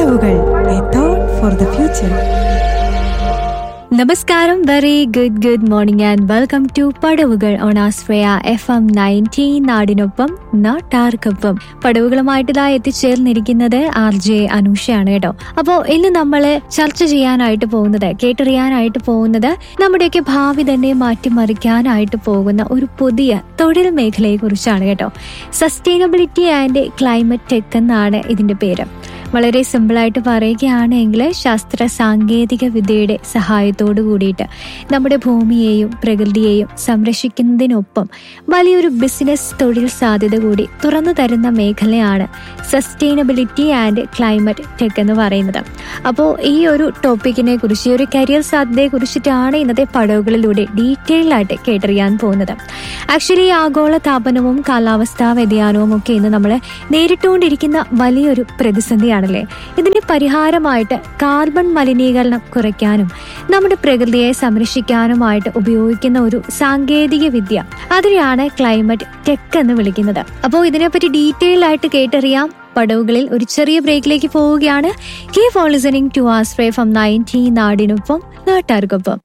പടവുകൾ a thought for the future നമസ്കാരം very good good morning and welcome to Padavukal on Ashraya F M ninety നാടിനൊപ്പം നാട്ടാർക്കൊപ്പം പടവുകളുമായിട്ട് ഇതാ എത്തിച്ചേർന്നിരിക്കുന്നത് R J അനൂഷയാണ് കേട്ടോ അപ്പോൾ ഇന്ന് നമ്മൾ ചർച്ച ചെയ്യാനായിട്ട് പോകുന്നത് കേട്ടറിയാനായിട്ട് പോകുന്നത് നമ്മുടെയൊക്കെ ഭാവി തന്നെ മാറ്റിമറിക്കാനായിട്ട് പോകുന്ന ഒരു പുതിയ തൊഴിൽ മേഖലയെ കുറിച്ചാണ് കേട്ടോ സസ്റ്റൈനബിലിറ്റി ആൻഡ് ക്ലൈമറ്റ് ടെക് എന്നാണ് ഇതിന്റെ പേര് വളരെ സിമ്പിളായിട്ട് പറയുകയാണെങ്കിൽ ശാസ്ത്ര സാങ്കേതിക വിദ്യയുടെ സഹായത്തോടു കൂടിയിട്ട് നമ്മുടെ ഭൂമിയെയും പ്രകൃതിയെയും സംരക്ഷിക്കുന്നതിനൊപ്പം വലിയൊരു ബിസിനസ് തൊഴിൽ സാധ്യത കൂടി തുറന്നു തരുന്ന മേഖലയാണ് സസ്റ്റൈനബിലിറ്റി ആൻഡ് ക്ലൈമറ്റ് ടെക് എന്ന് പറയുന്നത് അപ്പോൾ ഈ ഒരു ടോപ്പിക്കിനെ കുറിച്ച് ഈ ഒരു കരിയർ സാധ്യതയെ കുറിച്ചിട്ടാണ് ഇന്നത്തെ പടവുകളിലൂടെ ഡീറ്റെയിൽ ആയിട്ട് കേട്ടറിയാൻ പോകുന്നത് ആക്ച്വലി ആഗോള താപനവും കാലാവസ്ഥാ വ്യതിയാനവും ഒക്കെ ഇന്ന് നമ്മൾ നേരിട്ടുകൊണ്ടിരിക്കുന്ന വലിയൊരു പ്രതിസന്ധിയാണല്ലേ ഇതിന് പരിഹാരമായിട്ട് കാർബൺ മലിനീകരണം കുറയ്ക്കാനും നമ്മുടെ പ്രകൃതിയെ സംരക്ഷിക്കാനുമായിട്ട് ഉപയോഗിക്കുന്ന ഒരു സാങ്കേതിക വിദ്യ അതിനെയാണ് ക്ലൈമറ്റ് ടെക് എന്ന് വിളിക്കുന്നത് അപ്പോൾ ഇതിനെപ്പറ്റി ഡീറ്റെയിൽ ആയിട്ട് കേട്ടറിയാം പടവുകളിൽ ഒരു ചെറിയ ബ്രേക്കിലേക്ക് പോവുകയാണ് keep for listening to Ashraya from ninety നാടിനൊപ്പം നാട്ടാർക്കൊപ്പം